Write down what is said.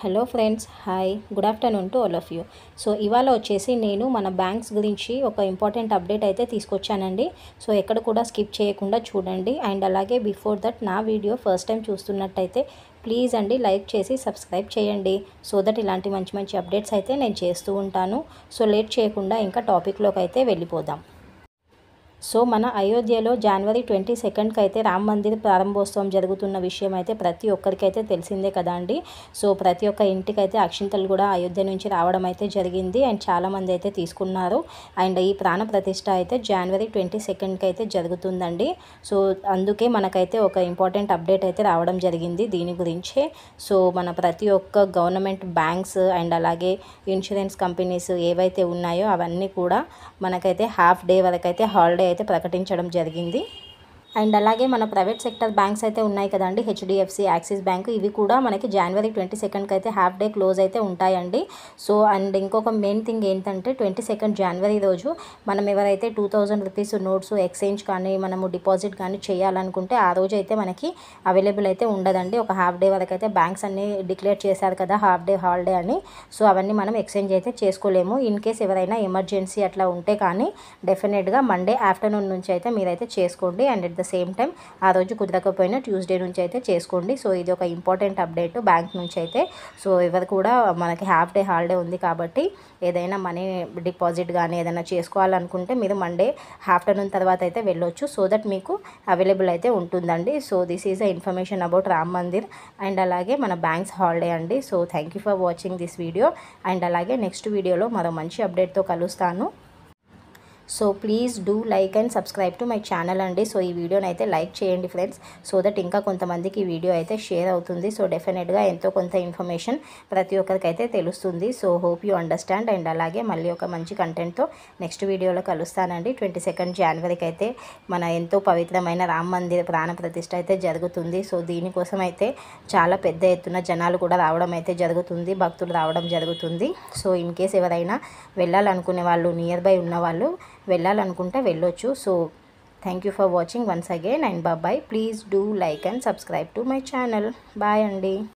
hello friends hi good afternoon to all of you so ఇవాళ వచ్చేసి నేను మన బ్యాంక్స్ గురించి ఒక ఇంపార్టెంట్ అప్డేట్ అయితే తీసుకొచ్చానండి సో ఎక్కడ కూడా స్కిప్ చేయకుండా చూడండి అండ్ అలాగే బిఫోర్ దట్ నా వీడియో ఫస్ట్ టైం చూస్తున్నట్టయితే ప్లీజ్ అండి లైక్ చేసి సబ్స్క్రైబ్ చేయండి సో దట్ ఇలాంటి మంచి మంచి అప్డేట్స్ అయితే నేను చేస్తూ ఉంటాను సో లేట్ చేయకుండా ఇంకా టాపిక్లోకి అయితే వెళ్ళిపోదాం సో మన అయోధ్యలో జనవరి ట్వంటీ సెకండ్కి అయితే రామ్ మందిర్ ప్రారంభోత్సవం జరుగుతున్న విషయం అయితే ప్రతి ఒక్కరికైతే తెలిసిందే కదా అండి సో ప్రతి ఒక్క ఇంటికైతే అక్షింతలు కూడా అయోధ్య నుంచి రావడం అయితే జరిగింది అండ్ చాలామంది అయితే తీసుకున్నారు అండ్ ఈ ప్రాణ ప్రతిష్ట అయితే జనవరి ట్వంటీ సెకండ్కి అయితే జరుగుతుందండి సో అందుకే మనకైతే ఒక ఇంపార్టెంట్ అప్డేట్ అయితే రావడం జరిగింది దీని గురించే సో మన ప్రతి ఒక్క గవర్నమెంట్ బ్యాంక్స్ అండ్ అలాగే ఇన్సూరెన్స్ కంపెనీస్ ఏవైతే ఉన్నాయో అవన్నీ కూడా మనకైతే హాఫ్ డే వరకు అయితే హాలిడే అయితే ప్రకటించడం జరిగింది అండ్ అలాగే మన ప్రైవేట్ సెక్టర్ బ్యాంక్స్ అయితే ఉన్నాయి కదండి హెచ్డిఎఫ్సి యాక్సిస్ బ్యాంక్ ఇవి కూడా మనకి జనవరి ట్వంటీ సెకండ్కి అయితే హాఫ్ డే క్లోజ్ అయితే ఉంటాయండి సో అండ్ ఇంకొక మెయిన్ థింగ్ ఏంటంటే ట్వంటీ సెకండ్ జనవరి రోజు మనం ఎవరైతే two thousand rupees notes exchange కానీ మనము డిపాజిట్ కానీ చేయాలనుకుంటే ఆ రోజు అయితే మనకి అవైలబుల్ అయితే ఉండదండి ఒక హాఫ్ డే వరకు అయితే బ్యాంక్స్ అన్ని డిక్లేర్ చేశారు కదా హాఫ్ డే హాలిడే అని సో అవన్నీ మనం ఎక్స్చేంజ్ అయితే చేసుకోలేము ఇన్ కేస్ ఎవరైనా ఎమర్జెన్సీ అట్లా ఉంటే కానీ డెఫినెట్గా మండే ఆఫ్టర్నూన్ నుంచి అయితే మీరైతే చేసుకోండి and at the same time ఆ రోజు కుదరకపోయినా ట్యూస్డే నుంచి అయితే చేసుకోండి సో ఇది ఒక ఇంపార్టెంట్ అప్డేట్ బ్యాంక్ నుంచి అయితే సో ఎవరు కూడా మనకి హాఫ్ డే హాలిడే ఉంది కాబట్టి ఏదైనా మనీ డిపాజిట్ కానీ ఏదైనా చేసుకోవాలనుకుంటే మీరు మండే ఆఫ్టర్నూన్ తర్వాత అయితే వెళ్ళొచ్చు సో దట్ మీకు అవైలబుల్ అయితే ఉంటుందండి so this is a information about Ram Mandir and అలాగే మన బ్యాంక్స్ హాలిడే అండి so thank you for watching this video and అలాగే నెక్స్ట్ వీడియోలో మరో మంచి అప్డేట్తో కలుస్తాను so please do like and subscribe to my channel అండి సో ఈ వీడియోని అయితే లైక్ చేయండి ఫ్రెండ్స్ సో దట్ ఇంకా కొంతమందికి ఈ వీడియో అయితే షేర్ అవుతుంది సో డెఫినెట్గా ఎంతో కొంత ఇన్ఫర్మేషన్ ప్రతి ఒక్కరికి అయితే తెలుస్తుంది so hope you understand and అలాగే మళ్ళీ ఒక మంచి కంటెంట్తో నెక్స్ట్ వీడియోలో కలుస్తానండి ట్వంటీ సెకండ్ జనవరికి అయితే మన ఎంతో పవిత్రమైన రామ్ మందిర్ ప్రాణ ప్రతిష్ట అయితే జరుగుతుంది సో దీనికోసం అయితే చాలా పెద్ద ఎత్తున జనాలు కూడా రావడం అయితే జరుగుతుంది భక్తులు రావడం జరుగుతుంది సో ఇన్ కేస్ ఎవరైనా వెళ్ళాలనుకునే వాళ్ళు నియర్ బై ఉన్న వాళ్ళు వెళ్ళాలనుకుంటే వెళ్ళొచ్చు so thank you for watching once again and bye please do like and subscribe to my channel bye అండి